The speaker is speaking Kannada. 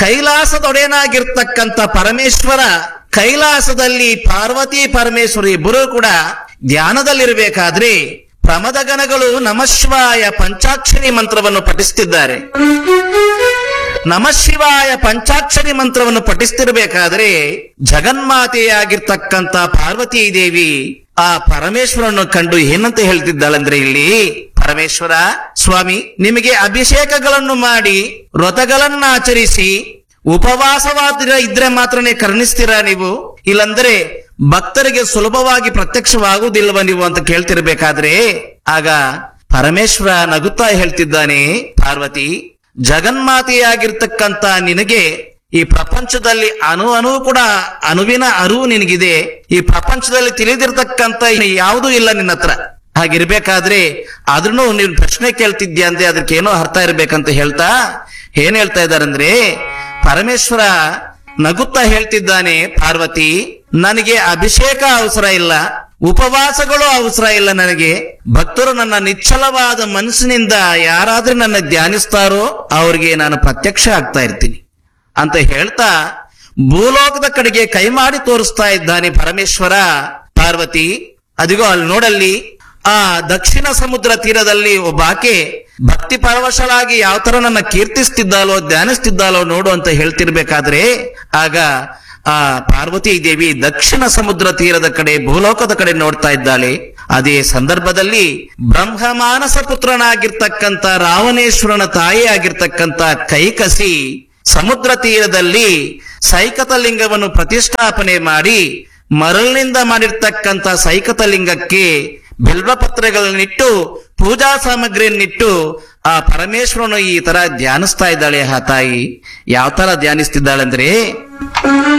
ಕೈಲಾಸದೊಡೆಯನಾಗಿರ್ತಕ್ಕಂಥ ಪರಮೇಶ್ವರ ಕೈಲಾಸದಲ್ಲಿ ಪಾರ್ವತಿ ಪರಮೇಶ್ವರ ಇಬ್ಬರೂ ಕೂಡ ಧ್ಯಾನದಲ್ಲಿರಬೇಕಾದ್ರೆ ಪ್ರಮದಗಣಗಳು ನಮಃಶಿವಾಯ ಪಂಚಾಕ್ಷರಿ ಮಂತ್ರವನ್ನು ಪಠಿಸುತ್ತಿದ್ದಾರೆ ನಮಃಶಿವಾಯ ಪಂಚಾಕ್ಷರಿ ಮಂತ್ರವನ್ನು ಪಠಿಸ್ತಿರ್ಬೇಕಾದ್ರೆ ಜಗನ್ಮಾತೆಯಾಗಿರ್ತಕ್ಕಂಥ ಪಾರ್ವತೀ ದೇವಿ ಆ ಪರಮೇಶ್ವರನ್ನು ಕಂಡು ಏನಂತ ಹೇಳ್ತಿದ್ದಾಳಂದ್ರೆ ಇಲ್ಲಿ ಪರಮೇಶ್ವರ ಸ್ವಾಮಿ ನಿಮಗೆ ಅಭಿಷೇಕಗಳನ್ನು ಮಾಡಿ ವ್ರತಗಳನ್ನ ಆಚರಿಸಿ ಉಪವಾಸವಾದ ಇದ್ರೆ ಮಾತ್ರನೇ ಕರುಣಿಸ್ತೀರಾ ನೀವು ಇಲ್ಲಂದ್ರೆ ಭಕ್ತರಿಗೆ ಸುಲಭವಾಗಿ ಪ್ರತ್ಯಕ್ಷವಾಗುವುದಿಲ್ವ ನೀವು ಅಂತ ಕೇಳ್ತಿರ್ಬೇಕಾದ್ರೆ ಆಗ ಪರಮೇಶ್ವರ ನಗುತ್ತಾ ಹೇಳ್ತಿದ್ದಾನೆ ಪಾರ್ವತಿ ಜಗನ್ಮಾತೆಯಾಗಿರ್ತಕ್ಕಂತ ನಿನಗೆ ಈ ಪ್ರಪಂಚದಲ್ಲಿ ಅಣು ಅಣು ಕೂಡ ಅಣುವಿನ ಅರಿವು ನಿನಗಿದೆ ಈ ಪ್ರಪಂಚದಲ್ಲಿ ತಿಳಿದಿರ್ತಕ್ಕಂತ ಯಾವುದೂ ಇಲ್ಲ ನಿನ್ನ ಹತ್ರ ಹಾಗಿರ್ಬೇಕಾದ್ರೆ ಆದ್ರೂ ನೀನು ಪ್ರಶ್ನೆ ಕೇಳ್ತಿದ್ಯಾ ಅಂದ್ರೆ ಅದಕ್ಕೆ ಏನೋ ಅರ್ಥ ಇರ್ಬೇಕಂತ ಹೇಳ್ತಾ ಏನ್ ಹೇಳ್ತಾ ಇದಾರಂದ್ರೆ ಪರಮೇಶ್ವರ ನಗುತ್ತಾ ಹೇಳ್ತಿದ್ದಾನೆ ಪಾರ್ವತಿ ನನಗೆ ಅಭಿಷೇಕ ಅವಸರ ಇಲ್ಲ ಉಪವಾಸಗಳು ಅವಸರ ಇಲ್ಲ ನನಗೆ ಭಕ್ತರು ನನ್ನ ನಿಚ್ಚಲವಾದ ಮನಸ್ಸಿನಿಂದ ಯಾರಾದ್ರೂ ನನ್ನ ಧ್ಯಾನಿಸ್ತಾರೋ ಅವ್ರಿಗೆ ನಾನು ಪ್ರತ್ಯಕ್ಷ ಆಗ್ತಾ ಇರ್ತೀನಿ ಅಂತ ಹೇಳ್ತಾ ಭೂಲೋಕದ ಕಡೆಗೆ ಕೈ ಮಾಡಿ ತೋರಿಸ್ತಾ ಇದ್ದಾನೆ ಪರಮೇಶ್ವರ ಪಾರ್ವತಿ ಅದಿಗೋ ಅಲ್ಲಿ ನೋಡಲ್ಲಿ ಆ ದಕ್ಷಿಣ ಸಮುದ್ರ ತೀರದಲ್ಲಿ ಒಬ್ಬ ಆಕೆ ಭಕ್ತಿ ಪರವಶಳಾಗಿ ಯಾವ ತರ ನನ್ನ ಕೀರ್ತಿಸ್ತಿದ್ದಾಲೋ ಧ್ಯಾನಿಸ್ತಿದ್ದಾಲೋ ನೋಡು ಅಂತ ಹೇಳ್ತಿರ್ಬೇಕಾದ್ರೆ ಆಗ ಆ ಪಾರ್ವತಿ ದೇವಿ ದಕ್ಷಿಣ ಸಮುದ್ರ ತೀರದ ಕಡೆ ಭೂಲೋಕದ ಕಡೆ ನೋಡ್ತಾ ಇದ್ದಾಳೆ ಅದೇ ಸಂದರ್ಭದಲ್ಲಿ ಬ್ರಹ್ಮ ಮಾನಸ ಪುತ್ರನಾಗಿರ್ತಕ್ಕಂಥ ರಾವಣೇಶ್ವರನ ತಾಯಿ ಆಗಿರ್ತಕ್ಕಂಥ ಕೈಕಸಿ ಸಮುದ್ರ ತೀರದಲ್ಲಿ ಸೈಕತ ಲಿಂಗವನ್ನು ಪ್ರತಿಷ್ಠಾಪನೆ ಮಾಡಿ ಮರಳಿನಿಂದ ಮಾಡಿರ್ತಕ್ಕಂಥ ಸೈಕತ ಲಿಂಗಕ್ಕೆ ಬಿಲ್ವಪತ್ರೆಗಳನ್ನಿಟ್ಟು ಪೂಜಾ ಸಾಮಗ್ರಿಯನ್ನಿಟ್ಟು ಆ ಪರಮೇಶ್ವರನು ಈ ತರ ಧ್ಯಾನಿಸ್ತಾ ಇದ್ದಾಳೆ ಆ ತಾಯಿ ಯಾವ ತರ ಧ್ಯಾನಿಸ್ತಿದ್ದಾಳಂದ್ರೆ